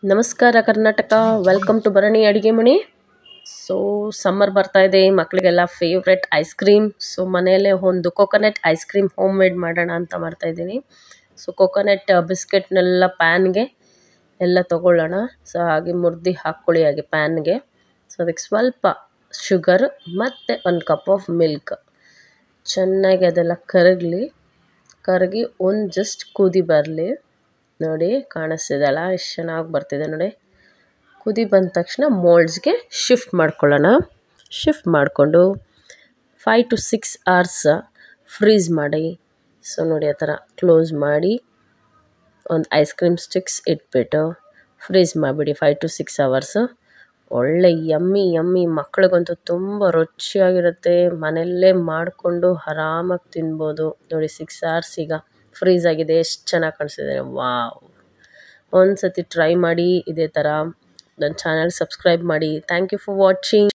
ನಮಸ್ಕಾರ Karnataka welcome to ಭರಣಿ ಅಡುಗೆ ಮನೆ ಸೊ ಸಮ್ಮರ್ ಬರ್ತಾ ಇದೆ ಮಕ್ಕಳಿಗೆಲ್ಲ ಫೇವ್ರೆಟ್ ಐಸ್ ಕ್ರೀಮ್ ಸೊ ಮನೆಯಲ್ಲೇ ಒಂದು coconut ice cream home made ಮಾಡೋಣ ಅಂತ ಮಾಡ್ತಾ ಇದ್ದೀನಿ ಸೊ ಕೊಕೊನಟ್ ಬಿಸ್ಕೆಟ್ನೆಲ್ಲ ಪ್ಯಾನ್ಗೆ ಎಲ್ಲ ತೊಗೊಳ್ಳೋಣ ಸೊ ಹಾಗೆ ಮುರ್ದು ಹಾಕ್ಕೊಳ್ಳಿ ಹಾಗೆ ಪ್ಯಾನ್ಗೆ ಸೊ ಅದಕ್ಕೆ ಸ್ವಲ್ಪ ಶುಗರ್ ಮತ್ತು ಒಂದು ಕಪ್ ಆಫ್ ಮಿಲ್ಕ್ ಚೆನ್ನಾಗಿ ಅದೆಲ್ಲ ಕರಗಲಿ ಕರಗಿ ಒಂದು ಜಸ್ಟ್ ಕುದಿ ಬರಲಿ ನೋಡಿ ಕಾಣಿಸ್ತಿದೆಯಲ್ಲ ಎಷ್ಟು ಚೆನ್ನಾಗಿ ಬರ್ತಿದೆ ನೋಡಿ ಕುದಿ ಬಂದ ತಕ್ಷಣ ಮೋಲ್ಡ್ಸ್ಗೆ ಶಿಫ್ಟ್ ಮಾಡ್ಕೊಳ್ಳೋಣ ಶಿಫ್ಟ್ ಮಾಡಿಕೊಂಡು five to six hours freeze ಮಾಡಿ ಸೊ ನೋಡಿ ಆ ಥರ ಕ್ಲೋಸ್ ಮಾಡಿ ಒಂದು ಐಸ್ ಕ್ರೀಮ್ ಸ್ಟಿಕ್ಸ್ ಇಟ್ಬಿಟ್ಟು ಫ್ರೀಸ್ ಮಾಡಿಬಿಡಿ ಫೈ ಟು ಸಿಕ್ಸ್ ಅವರ್ಸು ಒಳ್ಳೆ ಯಮ್ಮಿ ಯಮ್ಮಿ ಮಕ್ಳಿಗಂತೂ ತುಂಬ ರುಚಿಯಾಗಿರುತ್ತೆ ಮನೆಯಲ್ಲೇ ಮಾಡಿಕೊಂಡು ಆರಾಮಾಗಿ ತಿನ್ಬೋದು ನೋಡಿ ಸಿಕ್ಸ್ ಅವರ್ಸ್ ಈಗ ಫ್ರೀಸ್ ಆಗಿದೆ ಎಷ್ಟು ಚೆನ್ನಾಗಿ ಕಾಣಿಸ್ತಿದೆ ವಾವ್ ಒಂದು ಸತಿ ಟ್ರೈ ಮಾಡಿ ಇದೇ ಥರ ನನ್ನ ಚಾನಲ್ ಸಬ್ಸ್ಕ್ರೈಬ್ ಮಾಡಿ ಥ್ಯಾಂಕ್ ಯು ಫಾರ್ ವಾಚಿಂಗ್